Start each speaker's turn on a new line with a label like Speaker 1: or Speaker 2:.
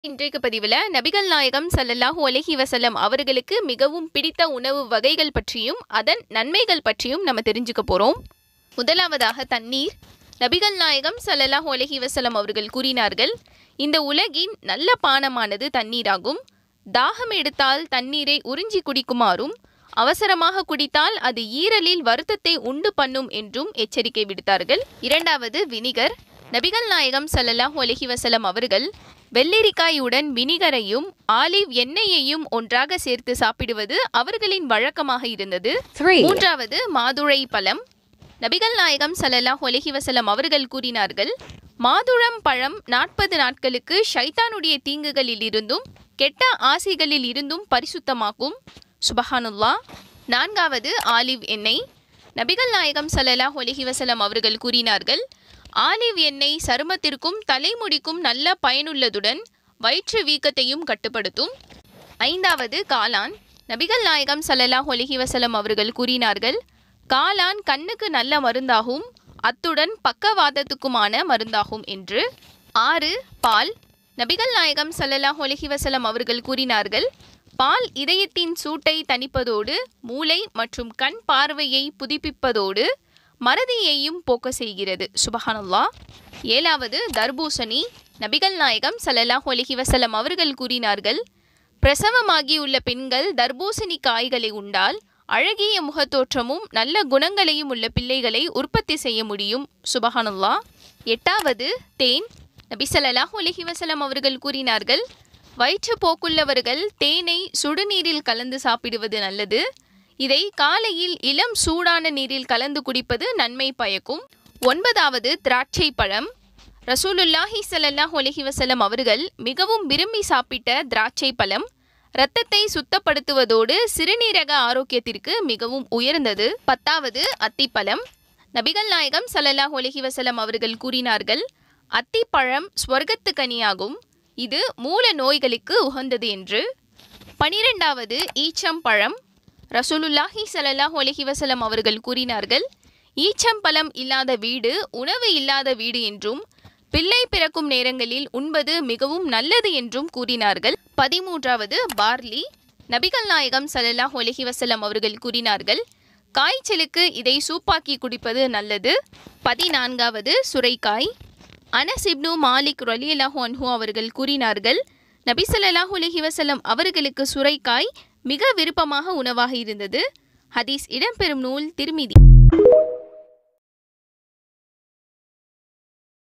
Speaker 1: இன்றைக்கு பதிவில் நபிகள் நாயகம் ஸல்லல்லாஹு அலைஹி வஸல்லம் அவர்களுக்கு மிகவும் பிடித்த உணவு வகைகள் பற்றியும் அதன் நன்மைகள் பற்றியும் நம்ம தெரிஞ்சுக்க போகிறோம் முதலாவதாக தண்ணீர் நபிகள் நாயகம் ஸல்லல்லாஹு அலைஹி வஸல்லம் அவர்கள் கூறினார்கள் இந்த உலகின் நல்ல பானமானது தண்ணீராகும் தாகம் எடுத்தால் தண்ணீரை உறிஞ்சி குடிக்குமாறும் அவசரமாக குடித்தால் அது ஈரலில் வருத்தத்தை உண்டு பண்ணும் என்றும் எச்சரிக்கை விடுத்தார்கள் இரண்டாவது வினிகர் நபிகள் நாயகம் ஸல்லல்லாஹு அலைஹி வஸல்லம் அவர்கள் வெள்ளரிக்காயுடன் வினிகரையும் ஆலிவ் எண்ணெயையும் ஒன்றாக சேர்த்து சாப்பிடுவது அவர்களின் வழக்கமாக இருந்தது
Speaker 2: Three.
Speaker 1: மூன்றாவது மாதுளை பழம் நபிகள் நாயகம் ஸல்லல்லாஹு அலைஹி வஸல்லம் அவர்கள் கூறினார்கள் மாதுளம் பழம் நாற்பது நாட்களுக்கு ஷைத்தானுடைய தீங்குகளில் இருந்தும் கெட்ட ஆசைகளில் இருந்தும் பரிசுத்தமாக்கும் சுபஹானுல்லா நான்காவது ஆலிவ் எண்ணெய் நபிகள் நாயகம் ஸல்லல்லாஹு அலைஹி வஸல்லம் அவர்கள் கூறினார்கள் ஆலிவ் எண்ணெய் சருமத்திற்கும் தலைமுடிக்கும் நல்ல பயனுள்ளதுடன் வயிற்று வீக்கத்தையும் கட்டுப்படுத்தும் ஐந்தாவது காளான் நபிகள் நாயகம் ஸல்லல்லாஹு அலைஹி வஸல்லம் அவர்கள் கூறினார்கள் காளான் கண்ணுக்கு நல்ல மருந்தாகும் அத்துடன் பக்கவாதத்துக்குமான மருந்தாகும் என்று ஆறு பால் நபிகள் நாயகம் ஸல்லல்லாஹு அலைஹி வஸல்லம் அவர்கள் கூறினார்கள் பால் இதயத்தின் சூட்டை தணிப்பதோடு மூளை மற்றும் கண் பார்வையை புதுப்பிப்பதோடு மறதியையும் போக்க செய்கிறது சுபஹானல்லா ஏழாவது தர்பூசணி நபிகள் நாயகம் ஸல்லல்லாஹு அலைஹி வஸல்லம் அவர்கள் கூறினார்கள் பிரசவமாகியுள்ள பெண்கள் தர்பூசணி காய்களை உண்டால் அழகிய முகத்தோற்றமும் நல்ல குணங்களையும் உள்ள பிள்ளைகளை உற்பத்தி செய்ய முடியும் சுபஹானல்லா எட்டாவது தேன் நபி ஸல்லல்லாஹு அலைஹி வஸல்லம் அவர்கள் கூறினார்கள் வயிற்றுப்போக்குள்ளவர்கள் தேனை சுடுநீரில் கலந்து சாப்பிடுவது நல்லது இதை காலையில் இளம் சூடான நீரில் கலந்து குடிப்பது நன்மை பயக்கும் ஒன்பதாவது திராட்சை பழம் ரசூலுல்லாஹி ஸல்லல்லாஹு அலைஹி வஸல்லம் அவர்கள் மிகவும் விரும்பி சாப்பிட்ட திராட்சை பழம் இரத்தத்தை சுத்தப்படுத்துவதோடு சிறுநீரக ஆரோக்கியத்திற்கு மிகவும் உயர்ந்தது பத்தாவது அத்திப்பழம் நபிகள் நாயகம் ஸல்லல்லாஹு அலைஹி வஸல்லம் அவர்கள் கூறினார்கள் அத்திப்பழம் ஸ்வர்க்கத்து கனியாகும் இது மூல நோய்களுக்கு உகந்தது என்று பனிரெண்டாவது ஈச்சம்பழம் ரசூலுல்லாஹி ஸல்லல்லாஹு அலைஹி வஸல்லம் அவர்கள் கூறினார்கள் ஈச்சம்பழம் இல்லாத வீடு உணவு இல்லாத வீடு என்றும் பிள்ளை பிறக்கும் நேரங்களில் உண்பது மிகவும் நல்லது என்றும் கூறினார்கள் பதிமூன்றாவது பார்லி நபிகள் நாயகம் ஸல்லல்லாஹு அலைஹி வஸல்லம் அவர்கள் கூறினார்கள் காய்ச்சலுக்கு இதை சூப்பாக்கி குடிப்பது நல்லது பதினான்காவது சுரைக்காய் அனஸ் இப்னு மாலிக் ரலியல்லாஹு அன்ஹு அவர்கள் கூறினார்கள் நபி ஸல்லல்லாஹு அலைஹி வஸல்லம் அவர்களுக்கு சுரைக்காய் மிக விருப்பமாக உணவாக இருந்தது ஹதீஸ் இடம்பெறும் நூல் திருமிதி